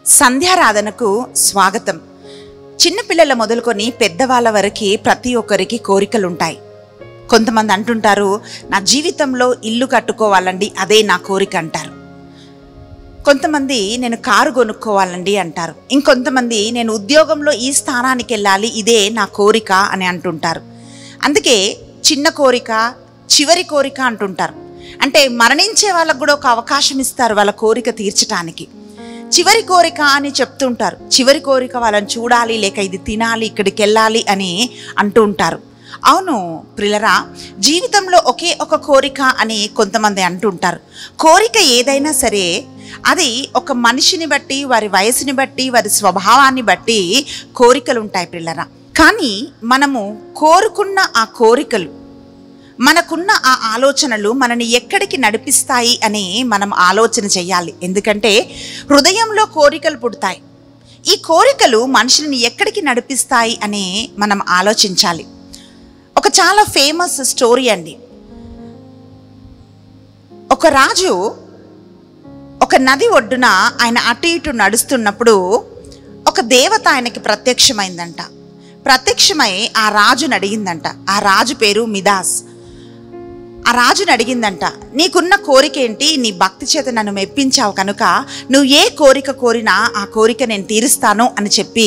సంధ్యారాధనకు స్వాగతం చిన్నపిల్లల మొదలుకొని పెద్దవాళ్ళ వరకు ప్రతి ఒక్కరికి కోరికలుంటాయి కొంతమంది అంటుంటారు నా జీవితంలో ఇల్లు కట్టుకోవాలండి అదే నా కోరిక అంటారు కొంతమంది నేను కారు కొనుక్కోవాలండి అంటారు ఇంకొంతమంది నేను ఉద్యోగంలో ఈ స్థానానికి వెళ్ళాలి ఇదే నా కోరిక అని అంటుంటారు అందుకే చిన్న కోరిక చివరి కోరిక అంటుంటారు అంటే మరణించే వాళ్ళకు కూడా ఒక అవకాశం ఇస్తారు వాళ్ళ కోరిక తీర్చడానికి చివరి కోరిక అని చెప్తుంటారు చివరి కోరిక వాళ్ళని చూడాలి లేక ఇది తినాలి ఇక్కడికి వెళ్ళాలి అని అంటూ ఉంటారు అవును ప్రిలరా జీవితంలో ఒకే ఒక కోరిక అని కొంతమంది అంటుంటారు కోరిక ఏదైనా సరే అది ఒక మనిషిని బట్టి వారి వయసుని బట్టి వారి స్వభావాన్ని బట్టి కోరికలు ఉంటాయి పిల్లరా కానీ మనము కోరుకున్న ఆ కోరికలు మనకున్న ఆ ఆలోచనలు మనని ఎక్కడికి నడిపిస్తాయి అని మనం ఆలోచన చేయాలి ఎందుకంటే హృదయంలో కోరికలు పుడతాయి ఈ కోరికలు మనుషుల్ని ఎక్కడికి నడిపిస్తాయి అని మనం ఆలోచించాలి ఒక చాలా ఫేమస్ స్టోరీ అండి ఒక రాజు ఒక నది ఒడ్డున ఆయన అటు ఇటు నడుస్తున్నప్పుడు ఒక దేవత ఆయనకి ప్రత్యక్షమైందంట ప్రత్యక్షమై ఆ రాజుని అడిగిందంట ఆ రాజు పేరు మిదాస్ ఆ రాజుని అడిగిందంట నీకున్న కోరిక ఏంటి నీ భక్తి చేత నన్ను మెప్పించావు కనుక నువ్వు ఏ కోరిక కోరినా ఆ కోరిక నేను తీరుస్తాను అని చెప్పి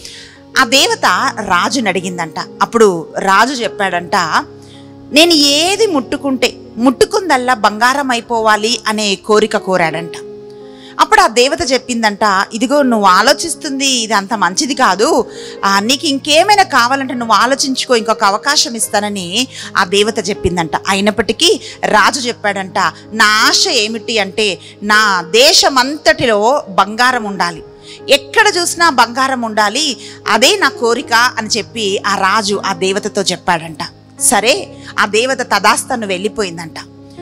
ఆ దేవత రాజుని అడిగిందంట అప్పుడు రాజు చెప్పాడంట నేను ఏది ముట్టుకుంటే ముట్టుకుందల్లా బంగారం అయిపోవాలి అనే కోరిక కోరాడంట అప్పుడు ఆ దేవత చెప్పిందంట ఇదిగో నువ్వు ఆలోచిస్తుంది ఇది అంత మంచిది కాదు ఆ, నీకు ఇంకేమైనా కావాలంటే నువ్వు ఆలోచించుకో ఇంకొక అవకాశం ఇస్తానని ఆ దేవత చెప్పిందంట అయినప్పటికీ రాజు చెప్పాడంట నా ఆశ ఏమిటి అంటే నా దేశమంతటిలో బంగారం ఉండాలి ఎక్కడ చూసినా బంగారం ఉండాలి అదే నా కోరిక అని చెప్పి ఆ రాజు ఆ దేవతతో చెప్పాడంట సరే ఆ దేవత తదాస్తను వెళ్ళిపోయిందంట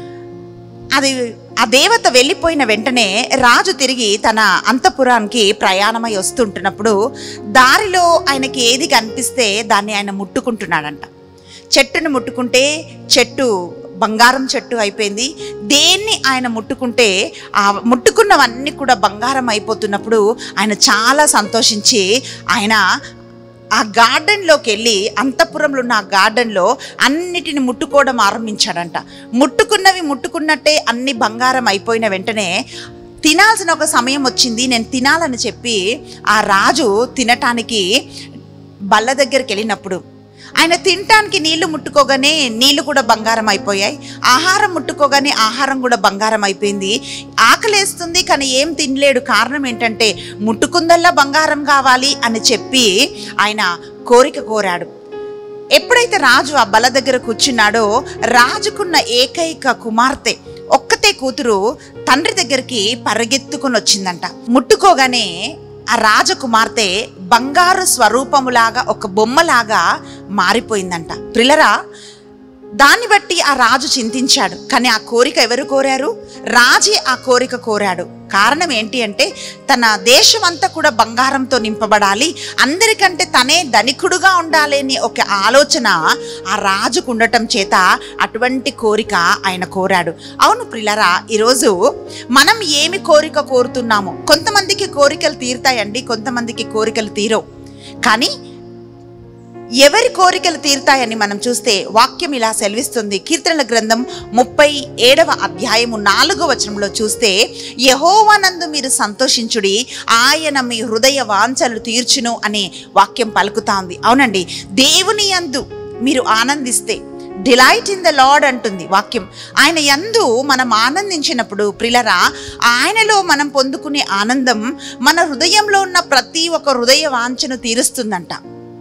అది ఆ దేవత వెళ్ళిపోయిన వెంటనే రాజు తిరిగి తన అంతపురానికి ప్రయాణమై వస్తుంటున్నప్పుడు దారిలో ఆయనకి ఏది కనిపిస్తే దాన్ని ఆయన ముట్టుకుంటున్నాడంట చెట్టును ముట్టుకుంటే చెట్టు బంగారం చెట్టు అయిపోయింది దేన్ని ఆయన ముట్టుకుంటే ఆ ముట్టుకున్నవన్నీ కూడా బంగారం అయిపోతున్నప్పుడు ఆయన చాలా సంతోషించి ఆయన ఆ గార్డెన్లోకి వెళ్ళి అంతఃపురంలో ఉన్న ఆ గార్డెన్లో అన్నిటిని ముట్టుకోవడం ఆరంభించాడంట ముట్టుకున్నవి ముట్టుకున్నట్టే అన్ని బంగారం అయిపోయిన వెంటనే తినాల్సిన ఒక సమయం వచ్చింది నేను తినాలని చెప్పి ఆ రాజు తినటానికి బల్ల దగ్గరికి వెళ్ళినప్పుడు ఆయన తినటానికి నీళ్లు ముట్టుకోగానే నీళ్లు కూడా బంగారం అయిపోయాయి ఆహారం ముట్టుకోగానే ఆహారం కూడా బంగారం అయిపోయింది ఆకలేస్తుంది కానీ ఏం తినలేడు కారణం ఏంటంటే ముట్టుకుందల్లా బంగారం కావాలి అని చెప్పి ఆయన కోరిక కోరాడు ఎప్పుడైతే రాజు ఆ బల దగ్గర కూర్చున్నాడో రాజుకున్న ఏకైక కుమార్తె ఒక్కతే కూతురు తండ్రి దగ్గరికి పరిగెత్తుకుని వచ్చిందంట ముట్టుకోగానే ఆ రాజకుమార్తె బంగారు స్వరూపములాగా ఒక బొమ్మలాగా మారిపోయిందంట ప్రిలరా దాన్ని బట్టి ఆ రాజు చింతించాడు కానీ ఆ కోరిక ఎవరు కోరారు రాజే ఆ కోరిక కోరాడు కారణం ఏంటి అంటే తన దేశం అంతా కూడా బంగారంతో నింపబడాలి అందరికంటే తనే ధనికుడుగా ఉండాలి అని ఒక ఆలోచన ఆ రాజుకు ఉండటం చేత అటువంటి కోరిక ఆయన కోరాడు అవును ప్రిలరా ఈరోజు మనం ఏమి కోరిక కోరుతున్నామో కొంతమందికి కోరికలు తీరుతాయండి కొంతమందికి కోరికలు తీరవు కానీ ఎవరి కోరికలు తీరుతాయని మనం చూస్తే వాక్యం ఇలా సెలవిస్తుంది కీర్తనల గ్రంథం ముప్పై ఏడవ అధ్యాయము నాలుగో వచనంలో చూస్తే యహోవానందు మీరు సంతోషించుడి ఆయన మీ హృదయ వాంఛలు తీర్చును అనే వాక్యం పలుకుతాంది అవునండి దేవుని యందు మీరు ఆనందిస్తే డిలైట్ ఇన్ ద లార్డ్ అంటుంది వాక్యం ఆయన యందు మనం ఆనందించినప్పుడు ప్రిలరా ఆయనలో మనం పొందుకునే ఆనందం మన హృదయంలో ఉన్న ప్రతి ఒక్క హృదయ వాంఛను తీరుస్తుందంట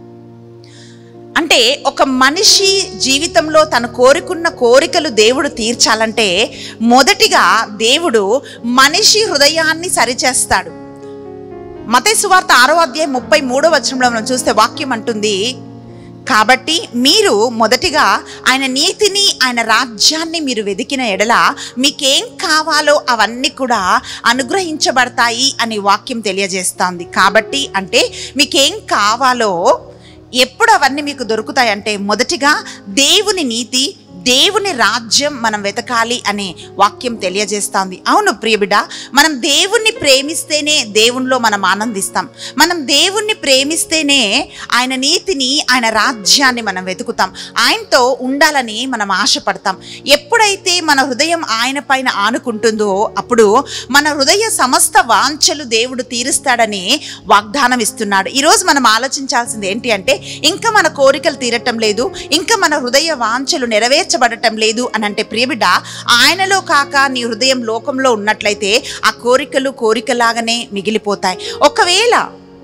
అంటే ఒక మనిషి జీవితంలో తను కోరుకున్న కోరికలు దేవుడు తీర్చాలంటే మొదటిగా దేవుడు మనిషి హృదయాన్ని సరిచేస్తాడు మతే సువార్త ఆరో అధ్యాయం ముప్పై మూడో వచనంలో మనం చూస్తే వాక్యం అంటుంది కాబట్టి మీరు మొదటిగా ఆయన నీతిని ఆయన రాజ్యాన్ని మీరు వెతికిన ఎడల మీకేం కావాలో అవన్నీ కూడా అనుగ్రహించబడతాయి అని వాక్యం తెలియజేస్తోంది కాబట్టి అంటే మీకేం కావాలో ఎప్పుడు అవన్నీ మీకు దొరుకుతాయంటే మొదటిగా దేవుని నీతి దేవుని రాజ్యం మనం వెతకాలి అనే వాక్యం తెలియజేస్తోంది అవును ప్రియబిడ మనం దేవుణ్ణి ప్రేమిస్తేనే దేవునిలో మనం ఆనందిస్తాం మనం దేవుణ్ణి ప్రేమిస్తేనే ఆయన నీతిని ఆయన రాజ్యాన్ని మనం వెతుకుతాం ఆయనతో ఉండాలని మనం ఆశపడతాం ఎప్పుడైతే మన హృదయం ఆయన పైన ఆనుకుంటుందో అప్పుడు మన హృదయ సమస్త వాంఛలు దేవుడు తీరుస్తాడని వాగ్దానం ఇస్తున్నాడు ఈరోజు మనం ఆలోచించాల్సింది ఏంటి అంటే ఇంకా మన కోరికలు తీరటం లేదు ఇంకా మన హృదయ వాంఛలు నెరవేర్చబడటం లేదు అని అంటే ప్రియబిడ్డ ఆయనలో కాక నీ హృదయం లోకంలో ఉన్నట్లయితే ఆ కోరికలు కోరికలాగానే మిగిలిపోతాయి ఒకవేళ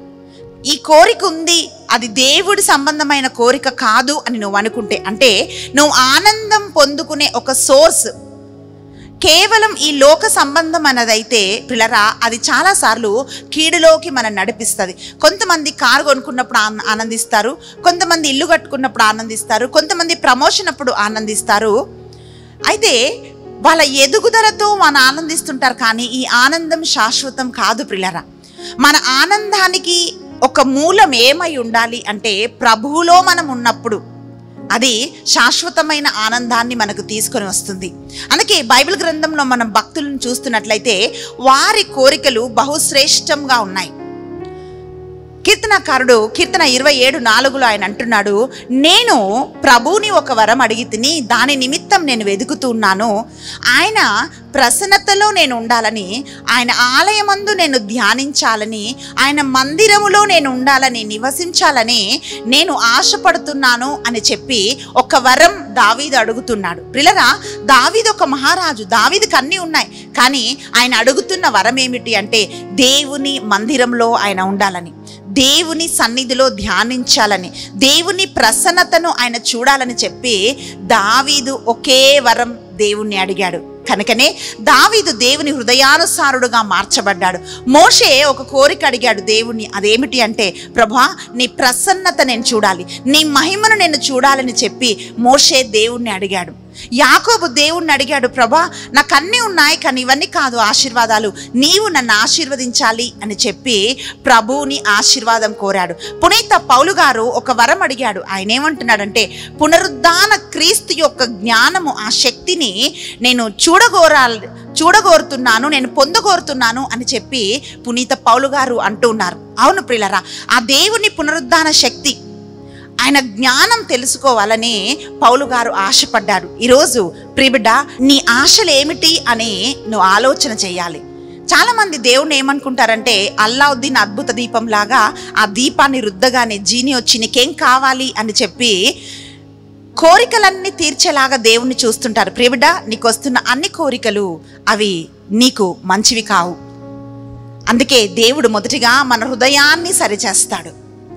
ఈ కోరిక ఉంది అది దేవుడి సంబంధమైన కోరిక కాదు అని నువ్వు అనుకుంటే అంటే నువ్వు ఆనందం పొందుకునే ఒక సోర్స్ కేవలం ఈ లోక సంబంధం అన్నదైతే పిల్లరా అది చాలాసార్లు కీడులోకి మనం నడిపిస్తుంది కొంతమంది కారు కొనుక్కున్నప్పుడు ఆన- ఆనందిస్తారు కొంతమంది ఇల్లు కట్టుకున్నప్పుడు ఆనందిస్తారు కొంతమంది ప్రమోషన్ అప్పుడు ఆనందిస్తారు అయితే వాళ్ళ ఎదుగుదలతో మన ఆనందిస్తుంటారు కానీ ఈ ఆనందం శాశ్వతం కాదు పిల్లరా మన ఆనందానికి ఒక మూలం ఏమై ఉండాలి అంటే ప్రభువులో మనం ఉన్నప్పుడు అది శాశ్వతమైన ఆనందాన్ని మనకు తీసుకొని వస్తుంది అందుకే బైబిల్ గ్రంథంలో మనం భక్తులను చూస్తున్నట్లయితే వారి కోరికలు బహుశ్రేష్టంగా ఉన్నాయి కీర్తనకారుడు కీర్తన ఇరవై ఏడు నాలుగులో ఆయన అంటున్నాడు నేను ప్రభువుని ఒక వరం అడిగి తిని దాని నిమిత్తం నేను వెతుకుతున్నాను ఆయన ప్రసన్నతలో నేను ఉండాలని ఆయన ఆలయమందు నేను ధ్యానించాలని ఆయన మందిరములో నేను ఉండాలని నివసించాలని నేను ఆశపడుతున్నాను అని చెప్పి ఒక వరం దావీదు అడుగుతున్నాడు ప్రిలరా దావీదు ఒక మహారాజు దావీదుకి అన్నీ ఉన్నాయి కానీ ఆయన అడుగుతున్న వరం ఏమిటి అంటే దేవుని మందిరంలో ఆయన ఉండాలని దేవుని సన్నిధిలో ధ్యానించాలని దేవుని ప్రసన్నతను ఆయన చూడాలని చెప్పి దావీదు ఒకే వరం దేవుణ్ణి అడిగాడు కనుకనే దావీదు దేవుని హృదయానుసారుడుగా మార్చబడ్డాడు మోషే ఒక కోరిక అడిగాడు దేవుణ్ణి అదేమిటి అంటే ప్రభా నీ ప్రసన్నత నేను చూడాలి నీ మహిమను నేను చూడాలని చెప్పి మోషే దేవుణ్ణి అడిగాడు యాకోబు దేవుణ్ణి అడిగాడు ప్రభా నాకు అన్నీ ఉన్నాయి కానీ ఇవన్నీ కాదు ఆశీర్వాదాలు నీవు నన్ను ఆశీర్వదించాలి అని చెప్పి ప్రభువుని ఆశీర్వాదం కోరాడు పునీత పౌలు గారు ఒక వరం అడిగాడు ఆయన ఏమంటున్నాడంటే పునరుద్ధాన క్రీస్తు యొక్క జ్ఞానము ఆ శక్తిని నేను చూడగోరాలి చూడగోరుతున్నాను నేను పొందగోరుతున్నాను అని చెప్పి పునీత పౌలు గారు అంటున్నారు అవును ప్రిలరా ఆ దేవుని పునరుద్ధాన శక్తి ఆయన జ్ఞానం తెలుసుకోవాలని పౌలు గారు ఆశపడ్డారు ఈరోజు ప్రిబిడ్డ నీ ఆశలు ఏమిటి అని నువ్వు ఆలోచన చేయాలి చాలామంది దేవుణ్ణి ఏమనుకుంటారంటే అల్లావుద్దీన్ అద్భుత దీపం లాగా ఆ దీపాన్ని రుద్దగానే జీని వచ్చి నీకేం కావాలి అని చెప్పి కోరికలన్నీ తీర్చేలాగా దేవుణ్ణి చూస్తుంటారు ప్రియబిడ్డ నీకు వస్తున్న అన్ని కోరికలు అవి నీకు మంచివి కావు అందుకే దేవుడు మొదటిగా మన హృదయాన్ని సరిచేస్తాడు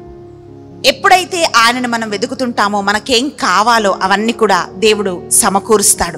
ఎప్పుడైతే ఆయనను మనం వెతుకుతుంటామో మనకేం కావాలో అవన్నీ కూడా దేవుడు సమకూరుస్తాడు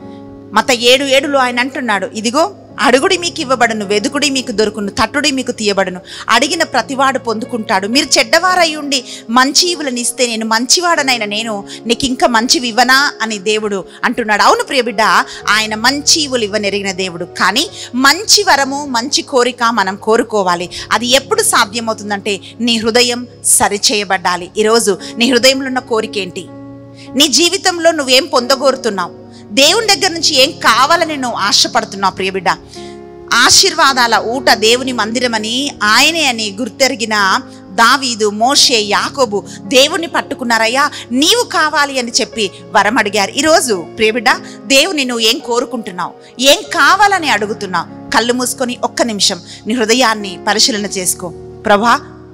మత ఏడు ఏడులో ఆయన అంటున్నాడు ఇదిగో అడుగుడి మీకు ఇవ్వబడును వెదుకుడి మీకు దొరుకును తట్టుడి మీకు తీయబడును అడిగిన ప్రతివాడు పొందుకుంటాడు మీరు చెడ్డవారై ఉండి మంచి ఈవులను ఇస్తే నేను మంచివాడనైన నేను నీకు ఇంకా మంచివి ఇవ్వనా అని దేవుడు అంటున్నాడు అవును ప్రియబిడ్డ ఆయన మంచి ఈవులు ఇవ్వనెరిగిన దేవుడు కానీ మంచి వరము మంచి కోరిక మనం కోరుకోవాలి అది ఎప్పుడు సాధ్యమవుతుందంటే నీ హృదయం సరిచేయబడ్డాలి ఈరోజు నీ హృదయంలో ఉన్న కోరిక ఏంటి నీ జీవితంలో నువ్వేం పొందగోరుతున్నావు దేవుని దగ్గర నుంచి ఏం కావాలని నువ్వు ఆశపడుతున్నావు ప్రియబిడ్డ ఆశీర్వాదాల ఊట దేవుని మందిరమని ఆయనే అని గుర్తెరిగిన దావీదు మోషే యాకోబు దేవుణ్ణి పట్టుకున్నారయ్యా నీవు కావాలి అని చెప్పి వరం అడిగారు ఈరోజు ప్రియబిడ్డ దేవుని నువ్వు ఏం కోరుకుంటున్నావు ఏం కావాలని అడుగుతున్నావు కళ్ళు మూసుకొని ఒక్క నిమిషం నీ హృదయాన్ని పరిశీలన చేసుకో ప్రభా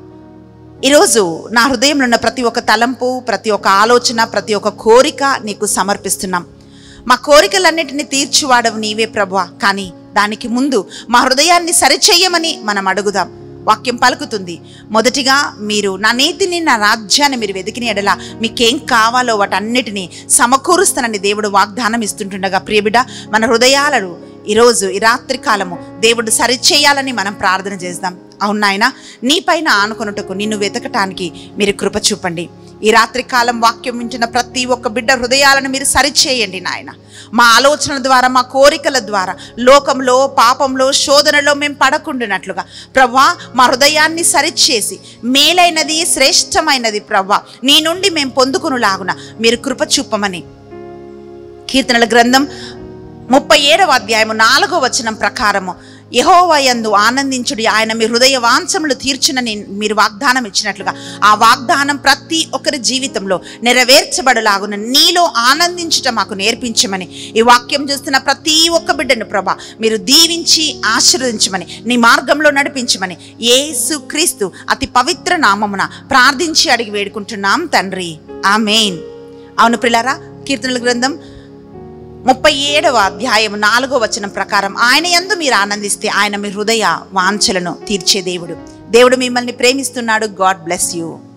ఈరోజు నా హృదయంలో ఉన్న ప్రతి ఒక్క తలంపు ప్రతి ఒక్క ఆలోచన ప్రతి ఒక్క కోరిక నీకు సమర్పిస్తున్నాం మా కోరికలన్నిటిని తీర్చువాడవు నీవే ప్రభువా కానీ దానికి ముందు మా హృదయాన్ని సరిచేయమని మనం అడుగుదాం వాక్యం పలుకుతుంది మొదటిగా మీరు నా నీతిని నా రాజ్యాన్ని మీరు వెతికిన ఎడల మీకేం కావాలో వాటన్నిటిని సమకూరుస్తానని దేవుడు వాగ్దానం ఇస్తుంటుండగా ప్రియబిడ మన హృదయాలను ఈరోజు ఈ రాత్రి కాలము దేవుడు సరిచేయాలని మనం ప్రార్థన చేద్దాం అవును నాయన నీపైన ఆనుకొనుటకు నిన్ను వెతకటానికి మీరు కృప చూపండి ఈ రాత్రి కాలం వాక్యం వింటున్న ప్రతి ఒక్క బిడ్డ హృదయాలను మీరు సరిచేయండి నాయన మా ఆలోచనల ద్వారా మా కోరికల ద్వారా లోకంలో పాపంలో శోధనలో మేము పడకుండానట్లుగా ప్రభా మా హృదయాన్ని సరిచేసి మేలైనది శ్రేష్టమైనది ప్రభా నీ నుండి మేము పొందుకునులాగున మీరు కృప చూపమని కీర్తనల గ్రంథం ముప్పై ఏడవ అధ్యాయము నాలుగో వచనం ప్రకారము యహోవయందు ఆనందించుడి ఆయన మీ హృదయ వాంఛములు తీర్చునని మీరు వాగ్దానం ఇచ్చినట్లుగా ఆ వాగ్దానం ప్రతి ఒక్కరి జీవితంలో నెరవేర్చబడలాగున నీలో ఆనందించుట మాకు నేర్పించమని ఈ వాక్యం చూస్తున్న ప్రతి ఒక్క బిడ్డను ప్రభా మీరు దీవించి ఆశీర్వదించమని నీ మార్గంలో నడిపించమని యేసు క్రీస్తు అతి పవిత్ర నామమున ప్రార్థించి అడిగి వేడుకుంటున్నాం తండ్రి ఆమెన్ అవును పిల్లరా కీర్తనల గ్రంథం ముప్పై ఏడవ అధ్యాయం నాలుగో వచనం ప్రకారం ఆయన యందు మీరు ఆనందిస్తే ఆయన మీ హృదయ వాంఛలను తీర్చే దేవుడు దేవుడు మిమ్మల్ని ప్రేమిస్తున్నాడు గాడ్ బ్లెస్ యూ